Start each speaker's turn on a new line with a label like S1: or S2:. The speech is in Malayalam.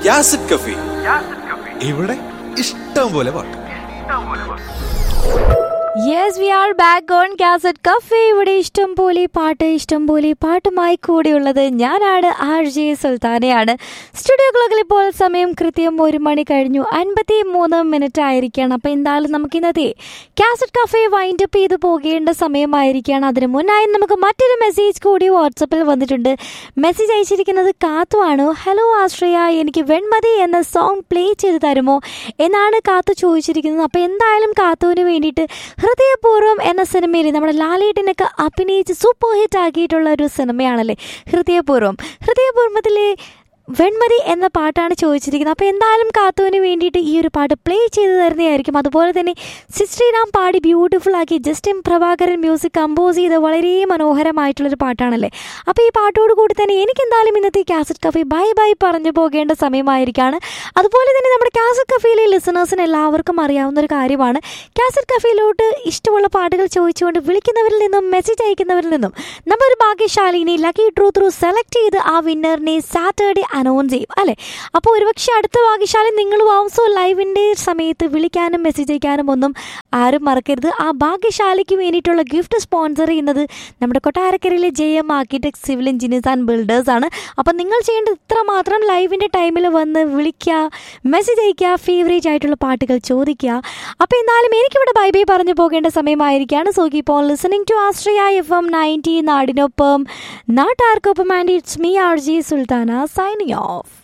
S1: യാസിഡ് കഫി
S2: ഇവിടെ ഇഷ്ടം പോലെ പാട്ട്
S3: yes we are back on cassette cafe ഇവിടെ ഇഷ്ടം പോലെ പാട്ട് ഇഷ്ടം പോലെ പാട്ടുമായി കൂടിയുള്ളത് ഞാനാണ് ആർ ജെ സുൽത്താനയാണ് സ്റ്റുഡിയോ ക്ലോക്കിൽ ഇപ്പോൾ സമയം കൃത്യം ഒരു മണി കഴിഞ്ഞു അൻപത്തി മൂന്ന് മിനിറ്റ് ആയിരിക്കുകയാണ് അപ്പോൾ എന്തായാലും നമുക്ക് ഇന്നത്തെ കാസറ്റ് കഫേ വൈൻഡ് അപ്പ് ചെയ്ത് പോകേണ്ട സമയമായിരിക്കുകയാണ് അതിന് മുന്നായി നമുക്ക് മറ്റൊരു മെസ്സേജ് കൂടി വാട്സപ്പിൽ വന്നിട്ടുണ്ട് മെസ്സേജ് അയച്ചിരിക്കുന്നത് കാത്തുവാണോ ഹലോ ആശ്രയ എനിക്ക് വെൺമതി എന്ന സോങ് പ്ലേ ചെയ്ത് തരുമോ എന്നാണ് കാത്തു ചോദിച്ചിരിക്കുന്നത് അപ്പോൾ എന്തായാലും കാത്തുവിന് വേണ്ടിയിട്ട് ഹൃദയപൂർവ്വം എന്ന സിനിമയിൽ നമ്മുടെ ലാലേട്ടനൊക്കെ അഭിനയിച്ച് സൂപ്പർ ഹിറ്റ് ആക്കിയിട്ടുള്ള ഒരു സിനിമയാണല്ലേ ഹൃദയപൂർവ്വം ഹൃദയപൂർവ്വത്തിലെ വെൺമതി എന്ന പാട്ടാണ് ചോദിച്ചിരിക്കുന്നത് അപ്പോൾ എന്തായാലും കാത്തുവിന് വേണ്ടിയിട്ട് ഈ ഒരു പാട്ട് പ്ലേ ചെയ്ത് തരുന്നതായിരിക്കും അതുപോലെ തന്നെ സിശ്രീറാം പാടി ബ്യൂട്ടിഫുൾ ആക്കി ജസ്റ്റിൻ പ്രഭാകരൻ മ്യൂസിക് കമ്പോസ് ചെയ്ത് വളരെ മനോഹരമായിട്ടുള്ളൊരു പാട്ടാണല്ലേ അപ്പോൾ ഈ പാട്ടോട് കൂടി തന്നെ എനിക്ക് എന്തായാലും ഇന്നത്തെ കാസറ്റ് കഫേ ബൈ ബൈ പറഞ്ഞു പോകേണ്ട സമയമായിരിക്കാണ് അതുപോലെ തന്നെ നമ്മുടെ കാസറ്റ് കഫേയിലെ ലിസണേഴ്സിന് എല്ലാവർക്കും അറിയാവുന്ന ഒരു കാര്യമാണ് കാസറ്റ് കഫേയിലോട്ട് ഇഷ്ടമുള്ള പാട്ടുകൾ ചോദിച്ചുകൊണ്ട് വിളിക്കുന്നവരിൽ നിന്നും മെസ്സേജ് അയക്കുന്നവരിൽ നിന്നും നമ്മളൊരു ഭാഗ്യശാലിനെ ലക്കി ഡ്രൂ ത്രൂ സെലക്ട് ചെയ്ത് ആ വിന്നറിനെ സാറ്റർഡേ അനൗൺസ് ചെയ്യും അല്ലേ അപ്പോൾ ഒരുപക്ഷെ അടുത്ത ഭാഗ്യശാലി നിങ്ങളും ആവും സോ ലൈവിൻ്റെ സമയത്ത് വിളിക്കാനും മെസ്സേജ് അയക്കാനും ഒന്നും ആരും മറക്കരുത് ആ ഭാഗ്യശാലിക്ക് വേണ്ടിയിട്ടുള്ള ഗിഫ്റ്റ് സ്പോൺസർ ചെയ്യുന്നത് നമ്മുടെ കൊട്ടാരക്കരയിലെ J M architect civil engineers and builders ആണ് അപ്പോൾ നിങ്ങൾ ചെയ്യേണ്ടത് ഇത്ര മാത്രം ലൈവിൻ്റെ ടൈമിൽ വന്ന് വിളിക്കുക മെസ്സേജ് അയക്കുക ഫേവറേറ്റ് ആയിട്ടുള്ള പാട്ടുകൾ ചോദിക്കുക അപ്പോൾ എന്നാലും എനിക്കിവിടെ ബൈ ബൈ പറഞ്ഞു പോകേണ്ട സമയമായിരിക്കുകയാണ് so keep on listening to Austria F M ninety നാടിനൊപ്പം നാട്ടാർക്കൊപ്പം and it's me R J Sultana signing of